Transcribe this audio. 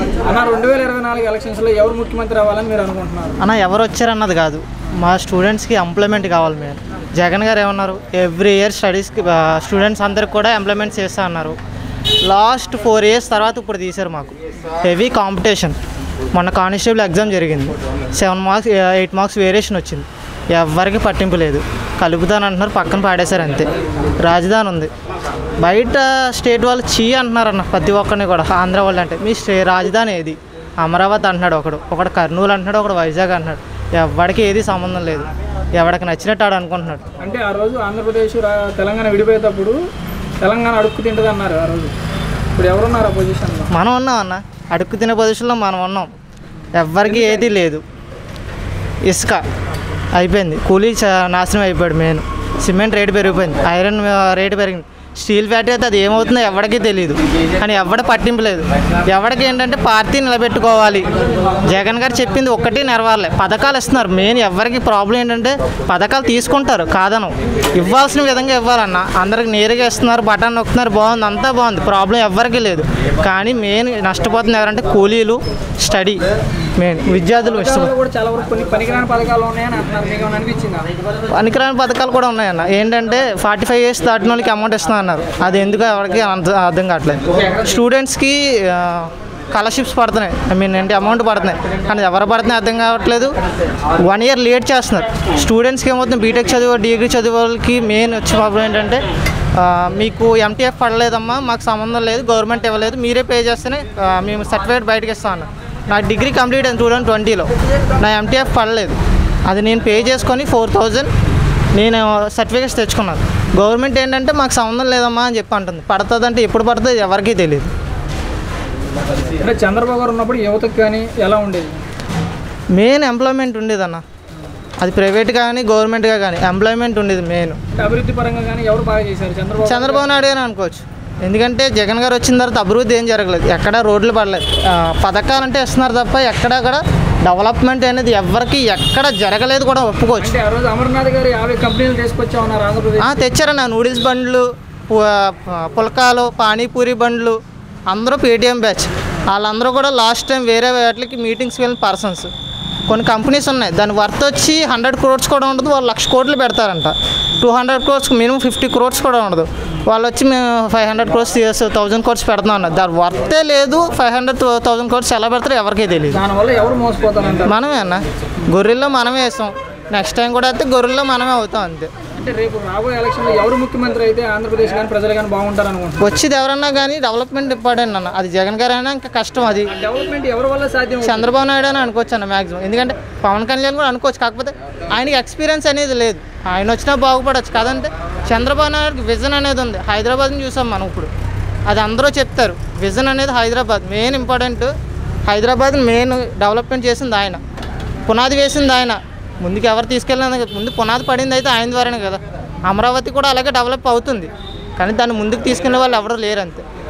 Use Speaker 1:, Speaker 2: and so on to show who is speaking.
Speaker 1: అన్న రెండు వేల ఇరవై నాలుగు ఎలక్షన్స్లో ఎవరు ముఖ్యమంత్రి అవ్వాలని మీరు అనుకుంటున్నారు
Speaker 2: అన్న ఎవరు వచ్చారన్నది కాదు మా స్టూడెంట్స్కి ఎంప్లాయ్మెంట్ కావాలి మేము జగన్ గారు ఏమన్నారు ఎవ్రీ ఇయర్ స్టడీస్కి స్టూడెంట్స్ అందరికి కూడా ఎంప్లాయ్మెంట్ చేస్తా అన్నారు లాస్ట్ ఫోర్ ఇయర్స్ తర్వాత ఇప్పుడు తీశారు మాకు హెవీ కాంపిటీషన్ మొన్న కానిస్టేబుల్ ఎగ్జామ్ జరిగింది seven marks eight marks variation వచ్చింది ఎవరికి పట్టింపు లేదు కలుపుతాను అంటున్నారు పక్కన పాడేశారు అంతే రాజధాని ఉంది బయట స్టేట్ వాళ్ళు చీ అంటున్నారు అన్న ప్రతి ఒక్కరిని కూడా ఆంధ్ర వాళ్ళు అంటే మీ స్టే రాజధాని ఏది అమరావతి అంటున్నాడు ఒకడు ఒకడు కర్నూలు అంటున్నాడు ఒకడు వైజాగ్ అంటున్నాడు ఎవరికి ఏది సంబంధం లేదు ఎవడికి నచ్చినట్టు ఆడు అనుకుంటున్నాడు
Speaker 1: అంటే ఆ రోజు ఆంధ్రప్రదేశ్ రా- తెలంగాణ విడిపోయేటప్పుడు తెలంగాణ అడుక్కు తింటుంది అన్నారు ఆ రోజు ఇప్పుడు ఎవరున్నారు ఆ పొజిషన్లో
Speaker 2: మనం ఉన్నాం అన్న అడుక్కు తినే పొజిషన్లో మనం ఉన్నాం ఎవ్వరికి ఏది లేదు ఇసుక అయిపోయింది కూలీ చ- నాశనం అయిపోయాడు మెయిన్ సిమెంట్ రేటు పెరిగిపోయింది ఐరన్ రేటు పెరిగింది స్టీల్ ఫ్యాక్టరీ అయితే అది ఏమవుతుందో ఎవరికీ తెలియదు కానీ ఎవడ పట్టింపు లేదు ఎవరికి ఏంటంటే పార్టీ నిలబెట్టుకోవాలి జగన్ గారు చెప్పింది ఒక్కటి నెరవేరలే పథకాలు ఇస్తున్నారు మెయిన్ ఎవరికి ప్రాబ్లం ఏంటంటే పథకాలు తీసుకుంటారు కాదను ఇవ్వాల్సిన విధంగా ఇవ్వాలన్న అందరికి నేరుగా ఇస్తున్నారు బటన్ నొక్కుతున్నారు బాగుంది అంతా బాగుంది ప్రాబ్లం ఎవరికీ లేదు కానీ మెయిన్ నష్టపోతుంది ఎవరంటే కూలీలు స్టడీ మెయిన్ విద్యార్థులు ఇష్టం
Speaker 1: పథకాలు కూడా చాలా వరకు కొన్ని పనికిరాని పథకాలు ఉన్నాయని అంటున్నారు మీకు ఏమైనా అనిపించిందా
Speaker 2: పనికిరాని పథకాలు కూడా ఉన్నాయన్న ఏంటంటే ఫార్టీ ఫైవ్ ఇయర్స్ దాటిన వాళ్ళకి అమౌంట్ ఇస్తున్నా అన్నారు అది ఎందుకు ఎవరికి అంత అర్థం కావట్లేదు స్టూడెంట్స్కి స్కాలర్షిప్స్ పడుతున్నాయి ఐ మీన్ ఏంటి అమౌంట్ పడుతున్నాయి కానీ ఎవరు పడుతున్నాయి అర్థం కావట్లేదు వన్ ఇయర్ లేట్ చేస్తున్నారు స్టూడెంట్స్కి ఏమవుతుంది బీటెక్ చదివే డిగ్రీ చదివే వాళ్ళకి మెయిన్ వచ్చే ప్రాబ్లం ఏంటంటే ఆ, మీకు ఎంటీఎఫ్ పడలేదమ్మా మాకు సంబంధం లేదు గవర్నమెంట్ ఇవ్వలేదు మీరే పే చేస్తేనే ఆ, మేము సర్టిఫికేట్ బయటకి ఇస్తాం అన్నారు నా డిగ్రీ కంప్లీట్ అయింది టూ థౌసండ్ ట్వంటీలో నా ఎంటీఎఫ్ పడలేదు అది నేను పే చేసుకొని ఫోర్ థౌజండ్ నేను సర్టిఫికేట్స్ తెచ్చుకున్నాను గవర్నమెంట్ ఏంటంటే మాకు సంబంధం లేదమ్మా అని చెప్పి అంటుంది పడుతుంది అంటే ఎప్పుడు పడుతుంది ఎవరికీ తెలియదు
Speaker 1: అంటే చంద్రబాబు గారు ఉన్నప్పుడు యువతకు కానీ ఎలా ఉండేది
Speaker 2: మెయిన్ ఎంప్లాయ్మెంట్ ఉండేదన్న అది ప్రైవేట్ కానీ గవర్నమెంట్గా కానీ ఎంప్లాయ్మెంట్ ఉండేది మెయిన్
Speaker 1: అంటే అభివృద్ధి పరంగా కానీ ఎవరు బాగా చేశారు చంద్రబాబు
Speaker 2: చంద్రబాబు నాయుడు అని అనుకోవచ్చు ఎందుకంటే జగన్ గారు వచ్చిన తర్వాత అభివృద్ధి ఏం జరగలేదు ఎక్కడ రోడ్లు పడలేదు ఆ, పథకాలంటే ఇస్తున్నారు తప్ప ఎక్కడక్కడ డెవలప్మెంట్ అనేది ఎవరికి ఎక్కడ జరగలేదు కూడా ఒప్పుకోవచ్చు
Speaker 1: అంటే ఆ రోజు అమర్నాథ్ గారు యాభై కంపెనీలు తీసుకొచ్చా ఉన్నారు ఆంధ్రప్రదేశ్
Speaker 2: ఆ, తెచ్చారన్న నూడిల్స్ బండ్లు పు- పుల్కాలు పానీపూరి బండ్లు అందరూ పేటిఎం బ్యాచ్ వాళ్ళందరూ కూడా లాస్ట్ టైం వేరే వాటికి మీటింగ్స్కి వెళ్ళిన పర్సన్స్ కొన్ని కంపెనీస్ ఉన్నాయి దాని వర్త్ వచ్చి హండ్రెడ్ క్రోర్స్ కూడా ఉండదు వాళ్ళు లక్ష కోట్లు పెడతారంట two hundred crores minimum fifty crores కూడా ఉండదు వాళ్ళు వచ్చి మేము five hundred crores thousand crores పెడుతున్నాం అన్నారు దాని వర్తే లేదు ఫైవ్ హండ్రెడ్ థౌజండ్ క్రోర్స్ ఎలా పెడతారో ఎవరికీ తెలియదు
Speaker 1: దానివల్ల ఎవరు మోసపోతారంటారు
Speaker 2: మనమే అన్న గొర్రెల్లో మనమే వేస్తాం నెక్స్ట్ టైం కూడా అయితే గొర్రెల్లో మనమే అవుతాం అంతే
Speaker 1: అంటే రేపు రాబోయే ఎలక్షన్లో ఎవరు ముఖ్యమంత్రి అయితే ఆంధ్రప్రదేశ్ కానీ ప్రజలు కానీ బాగుంటారు అనుకుంటున్నారు
Speaker 2: వచ్చేది ఎవరన్నా కానీ డెవలప్మెంట్ ఇంపార్టెంట్ అన్న అది జగన్ గారు అయినా ఇంకా కష్టం అది
Speaker 1: డెవలప్మెంట్ ఎవరి వల్ల సాధ్యం అవుతుంది?
Speaker 2: చంద్రబాబు నాయుడు అని అనుకోవచ్చు అన్న మ్యాక్సిమం ఎందుకంటే పవన్ కళ్యాణ్ కూడా అనుకోవచ్చు కాకపోతే ఆయనకి ఎక్స్పీరియన్స్ అనేది లేదు ఆయన వచ్చినా బాగుపడవచ్చు కాదంటే చంద్రబాబు నాయుడుకి విజన్ అనేది ఉంది హైదరాబాద్ని చూసాం మనం ఇప్పుడు అది అందరూ చెప్తారు విజన్ అనేది Hyderabad main important Hyderabad main development చేసింది ఆయన పునాది వేసింది ఆయన ముందుకు ఎవరు తీసుకెళ్ళిన ముందు పునాది పడింది అయితే ఆయన ద్వారానే కదా అమరావతి కూడా అలాగే డెవలప్ అవుతుంది కానీ దాన్ని ముందుకు తీసుకునే వాళ్ళు ఎవరు లేరు అంతే